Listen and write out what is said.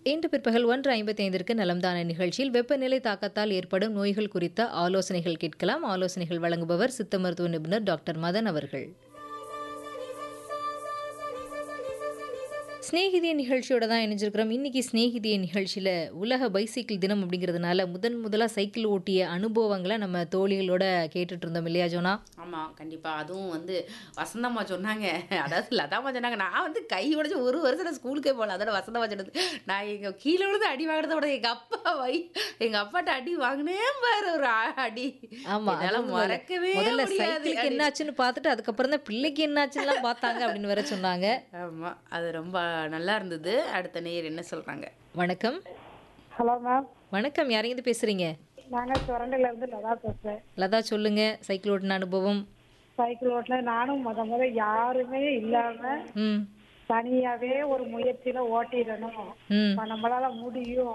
இன்று பிற்பகல் ஒன்று ஐம்பத்தி ஐந்திற்கு நலம்தான நிகழ்ச்சியில் வெப்பநிலை தாக்கத்தால் ஏற்படும் நோய்கள் குறித்த ஆலோசனைகள் கேட்கலாம் ஆலோசனைகள் வழங்குபவர் சித்த மருத்துவ நிபுணர் டாக்டர் மதன் அவர்கள் ஸ்நேகிதிய நிகழ்ச்சியோட தான் இணைஞ்சிருக்கிறோம் இன்னைக்கு ஸ்நேகிதிய நிகழ்ச்சியில் உலக பைசைக்கிள் தினம் அப்படிங்கிறதுனால முதன் முதலாக சைக்கிள் ஓட்டிய அனுபவங்களை நம்ம தோழிகளோட கேட்டுட்டு இருந்தோம் இல்லையா ஜோனா ஆமாம் கண்டிப்பாக அதுவும் வந்து வசந்தம்மா சொன்னாங்க அதாவது லதாம்மா சொன்னாங்க நான் வந்து கை உடைச்சு ஒரு வருஷம் நான் ஸ்கூலுக்கே போகல அதோட வசந்தம்மா சொன்னது நான் எங்கள் கீழே விழுந்து அடி வாங்கினத விட எங்கள் அப்பா வை எங்கள் அப்பாட்ட அடி வாங்கினேன் பாரு ஒரு ஆ- அடி ஆமா என்னால அதுவும் முதல்ல- மறக்கவே முதல்ல முடியாது சைக்கிளுக்கு என்னாச்சுன்னு பார்த்துட்டு அதுக்கப்புறம் தான் பிள்ளைக்கு என்னாச்சுன்னு பார்த்தாங்க அப்படின்னு வேற சொன்னாங்க ஆமாம் அது ரொம்ப நல்லா இருந்தது அடுத்த நேயர் என்ன சொல்கிறாங்க வணக்கம் ஹலோ மேம் வணக்கம் யாரையும் பேசுறீங்க நாங்கள் சுரண்டில இருந்து லதா பேசுறேன் லதா சொல்லுங்க சைக்கிள் ஓட்டின அனுபவம் சைக்கிள் ஓட்டின நானும் முத முத யாருமே இல்லாம ம் தனியாவே ஒரு முயற்சியில ஓட்டிடணும் ம் இப்ப நம்மளால முடியும்